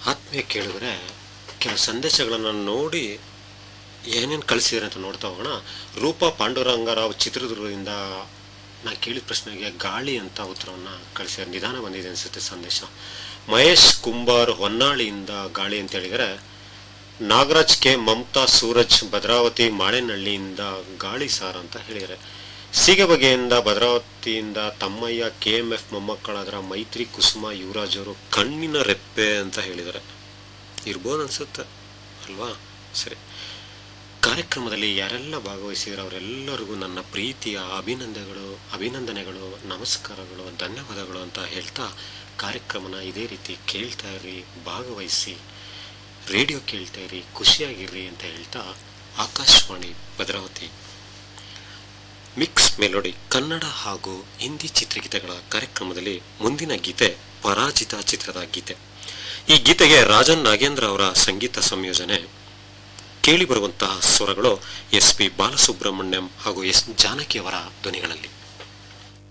ಆತ್ಮೀಯ ಕೇಳಿದ್ರೆ ಕೆಲವು ಸಂದೇಶಗಳನ್ನು ನೋಡಿ ಏನೇನು ಕಳಿಸಿದ್ದಾರೆ ಅಂತ ನೋಡ್ತಾ ಹೋಗೋಣ ರೂಪಾ ಪಾಂಡುರಂಗರಾವ್ ಚಿತ್ರದುರ್ಗದಿಂದ ನಾ ಕೇಳಿದ ಪ್ರಶ್ನೆಗೆ ಗಾಳಿ ಅಂತ ಉತ್ತರವನ್ನು ಕಳಿಸಿದ್ದಾರೆ ನಿಧಾನ ಬಂದಿದೆ ಅನಿಸುತ್ತೆ ಸಂದೇಶ ಮಹೇಶ್ ಕುಂಬಾರ್ ಹೊನ್ನಾಳಿಯಿಂದ ಗಾಳಿ ಅಂತ ಹೇಳಿದರೆ ನಾಗರಾಜ್ ಕೆ ಮಮತಾ ಸೂರಜ್ ಭದ್ರಾವತಿ ಮಾಳೆನಹಳ್ಳಿಯಿಂದ ಗಾಳಿ ಸಾರ್ ಅಂತ ಹೇಳಿದ್ದಾರೆ ಸೀಗಬಗೆಯಿಂದ ಭದ್ರಾವತಿಯಿಂದ ತಮ್ಮಯ್ಯ ಕೆ ಎಂ ಎಫ್ ಮೊಮ್ಮಕ್ಕಳಾದ್ರ ಮೈತ್ರಿ ಕುಸುಮ ಯುವರಾಜ್ ಅವರು ಕಣ್ಣಿನ ರೆಪ್ಪೆ ಅಂತ ಹೇಳಿದ್ದಾರೆ ಇರ್ಬೋದು ಅನ್ಸುತ್ತೆ ಅಲ್ವಾ ಸರಿ ಕಾರ್ಯಕ್ರಮದಲ್ಲಿ ಯಾರೆಲ್ಲ ಭಾಗವಹಿಸಿದ್ರು ಅವರೆಲ್ಲರಿಗೂ ನನ್ನ ಪ್ರೀತಿಯ ಅಭಿನಂದನೆಗಳು ಅಭಿನಂದನೆಗಳು ನಮಸ್ಕಾರಗಳು ಧನ್ಯವಾದಗಳು ಅಂತ ಹೇಳ್ತಾ ಕಾರ್ಯಕ್ರಮನ ಇದೇ ರೀತಿ ಕೇಳ್ತಾ ಇರ್ರಿ ಭಾಗವಹಿಸಿ ರೇಡಿಯೋ ಕೇಳ್ತಾ ಇರಿ ಖುಷಿಯಾಗಿರ್ರಿ ಅಂತ ಹೇಳ್ತಾ ಆಕಾಶವಾಣಿ ಭದ್ರಾವತಿ ಮಿಕ್ಸ್ ಮೆಲೋಡಿ ಕನ್ನಡ ಹಾಗೂ ಹಿಂದಿ ಚಿತ್ರಗೀತೆಗಳ ಕಾರ್ಯಕ್ರಮದಲ್ಲಿ ಮುಂದಿನ ಗೀತೆ ಪರಾಜಿತ ಚಿತ್ರದ ಗೀತೆ ಈ ಗೀತೆಗೆ ರಾಜನ್ ನಾಗೇಂದ್ರ ಅವರ ಸಂಗೀತ ಸಂಯೋಜನೆ ಕೇಳಿ ಬರುವಂತಹ ಸ್ವರಗಳು ಎಸ್ ಪಿ ಬಾಲಸುಬ್ರಹ್ಮಣ್ಯಂ ಹಾಗೂ ಎಸ್ ಜಾನಕಿ ಅವರ ಧ್ವನಿಗಳಲ್ಲಿ